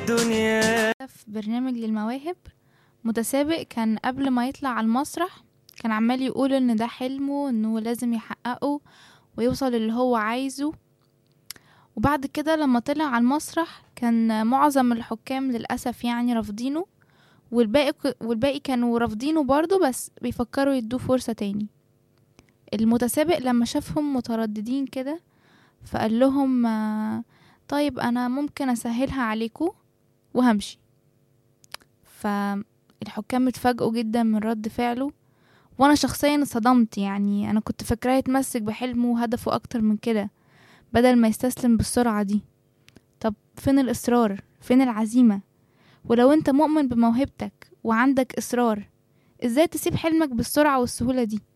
الدنيا في برنامج للمواهب متسابق كان قبل ما يطلع على المسرح كان عمال يقول ان ده حلمه انه لازم يحققه ويوصل اللي هو عايزه وبعد كده لما طلع على المسرح كان معظم الحكام للأسف يعني رافضينه والباقي والباقي كانوا رافضينه برضه بس بيفكروا يدوه فرصة تاني المتسابق لما شافهم مترددين كده فقال لهم آه، طيب انا ممكن اسهلها عليكم وهمشي فالحكام اتفاجئوا جدا من رد فعله وانا شخصيا صدمت يعني انا كنت فاكراه يتمسك بحلمه وهدفه اكتر من كده بدل ما يستسلم بالسرعة دي طب فين الاصرار فين العزيمة ولو انت مؤمن بموهبتك وعندك اصرار ازاي تسيب حلمك بالسرعة والسهولة دي